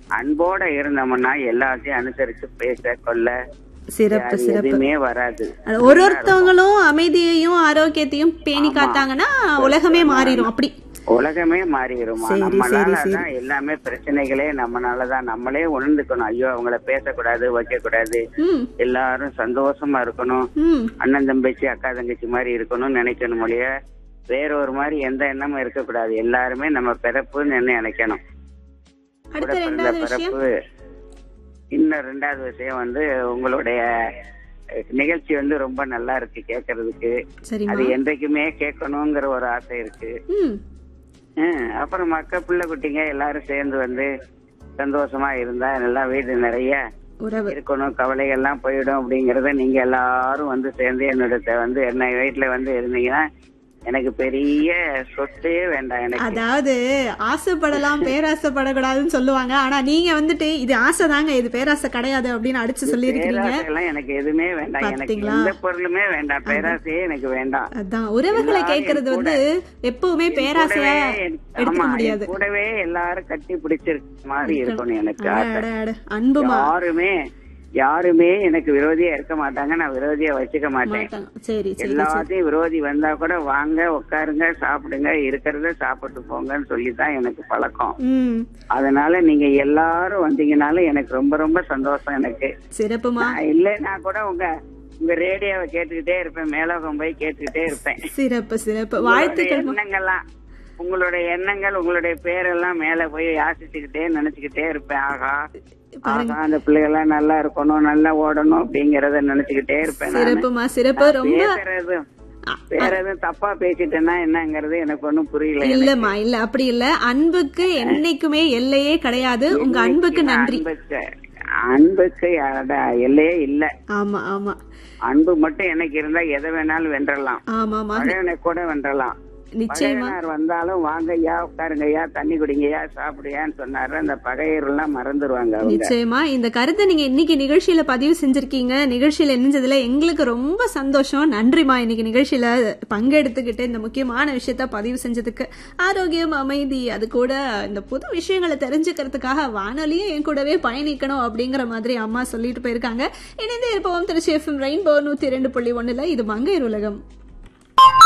அன்போட இருந்தோம்னா எல்லாத்தையும் அனுசரிச்சு பேச கொள்ள சிறப்பு அது சிறப்பு எதுவுமே வராது ஒரு ஒருத்தவங்களும் அமைதியையும் ஆரோக்கியத்தையும் பேணி காத்தாங்கன்னா உலகமே மாறிடும் அப்படி உலகமே மாறிடுமா சரி, நம்மளால சரி, தான் எல்லாமே பிரச்சனைகளே நம்மளாலதான் நம்மளே உணர்ந்துக்கணும் ஐயோ அவங்கள பேசக்கூடாது வைக்க கூடாது ம் எல்லாரும் சந்தோஷமா இருக்கணும் ம் அண்ணன் தங்கச்சி அக்கா தங்கச்சி மாதிரி இருக்கணும்னு நினைக்கணும் மொழிய வேற ஒரு மாதிரி எந்த எண்ணமும் இருக்கக்கூடாது எல்லாருமே நம்ம பிறப்புன்னு என்ன நினைக்கணும் கூட அடுத்த பிறந்த ரெண்டாவது விஷயம் பிறப்பு இன்னும் ரெண்டாவது விஷயம் வந்து உங்களுடைய அஹ், நிகழ்ச்சி வந்து ரொம்ப நல்லா இருக்கு கேட்கறதுக்கு சரிம்மா அது என்றைக்குமே கேட்கணுங்கிற ஒரு ஆசை இருக்கு ம் ஹம், அப்புறம் மக்க பிள்ளை குட்டிங்க எல்லாரும் சேர்ந்து வந்து சந்தோஷமா இருந்தா நல்லா வீடு நிறைய உறவு இருக்கணும் கவலைகள்லாம் போயிடும் அப்படிங்கறத நீங்க எல்லாரும் வந்து சேர்ந்து என்னோட வந்து என்ன வீட்டுல வந்து இருந்தீங்கன்னா எனக்கு பெரிய சொத்தே வேண்டாம் எனக்கு அதாவது ஆசைப்படலாம் பேராசைப்படக்கூடாதுன்னு சொல்லுவாங்க ஆனா நீங்க வந்துட்டு இது ஆசைதாங்க இது பேராசை கிடையாது அப்படின்னு அடிச்சு சொல்லியிருக்கிறீங்க பேராசையெல்லாம் எனக்கு எதுவுமே வேண்டாம் எனக்கு பாத்தீங்களா? எந்த பொருளுமே வேண்டாம் பேராசையே எனக்கு வேண்டாம் அதான் உறவுகளை எல்லாரும் கேட்கறது என் வந்து எப்பவுமே பேராசையா கூடவே என்- எடுத்துக்க ஆமா, முடியாது என் கூடவே எல்லாரும் கட்டி பிடிச்சிருக்க மாதிரி இருக்கணும் எனக்கு அட, ஆசை அட, அட. அன்புமா யாருமே யாருமே எனக்கு விரோதியா இருக்க மாட்டாங்க நான் விரோதியா வச்சுக்க மாட்டேன் மாட்டாங்க. சரி சரி எல்லாத்தையும் விரோதி வந்தா கூட வாங்க உட்காருங்க சாப்பிடுங்க இருக்கிறத சாப்பிட்டு போங்கன்னு சொல்லிதான் எனக்கு பழக்கம் ம் அதனால நீங்க எல்லாரும் வந்தீங்கனாலும் எனக்கு ரொம்ப ரொம்ப சந்தோஷம் எனக்கு சிறப்புமா நான் இல்லைன்னா கூட உங்க உங்க ரேடியோவை கேட்டுக்கிட்டே இருப்பேன் மேலோகம் போய் கேட்டுக்கிட்டே இருப்பேன் சிறப்பு சிறப்பு உங்களுடைய வாழ்த்துக்கள் எண்ணங்கள்லாம் உங்களுடைய எண்ணங்கள் உங்களுடைய பேரெல்லாம் மேல போய் யாசிச்சுக்கிட்டே நினைச்சுக்கிட்டே இருப்பேன் ஆகா ஆகா அந்த பிள்ளைகள்லாம் நல்லா இருக்கணும் நல்லா ஓடணும் அப்படிங்கறத நினைச்சுக்கிட்டே இருப்பேன் நானு. சிறப்புமா சிறப்பு ரொம்ப பேசுறது வேற எதுவும் தப்பா பேசிட்டேன்னா என்னங்கிறது எனக்கு ஒண்ணும் புரியல இல்லம்மா இல்ல அப்படி இல்ல அன்புக்கு என்னைக்குமே எல்லையே கிடையாது உங்க அன்புக்கு நன்றி அன்புக்கு அன்புக்கு அட, எல்லையே இல்ல ஆமா ஆமா அன்பு மட்டும் எனக்கு இருந்தா எதை வேணாலும் வென்றலாம் ஆமாமா பகைவனை கூட வென்றலாம் நிச்சயமா பகைவனார் வந்தாலும் வாங்கய்யா உட்காருங்கய்யா தண்ணி குடிங்கய்யா சாப்பிடுயான்னு சொன்னாரு அந்த பகையர் எல்லாம் மறந்துருவாங்க அவங்க நிச்சயமா இந்த கருத்தை நீங்க இன்னைக்கு நிகழ்ச்சியில பதிவு செஞ்சிருக்கீங்க நிகழ்ச்சியில இணைஞ்சதுல எங்களுக்கு ரொம்ப சந்தோஷம் நன்றிமா இன்னைக்கு நிகழ்ச்சியில பங்கெடுத்துக்கிட்டு இந்த முக்கியமான விஷயத்த பதிவு செஞ்சதுக்கு ஆரோக்கியம் அமைதி அது கூட இந்த புது விஷயங்களை தெரிஞ்சுக்கிறதுக்காக வானொலியும் என் கூடவே பயணிக்கணும் அப்படிங்கிற மாதிரி அம்மா சொல்லிட்டு போயிருக்காங்க இணைந்தே இருப்போம் திருச்சி எஃப்எம் ரெயின்போ நூத்தி ரெண்டு புள்ளி ஒண்ணுல இது மங்கையர் உலகம்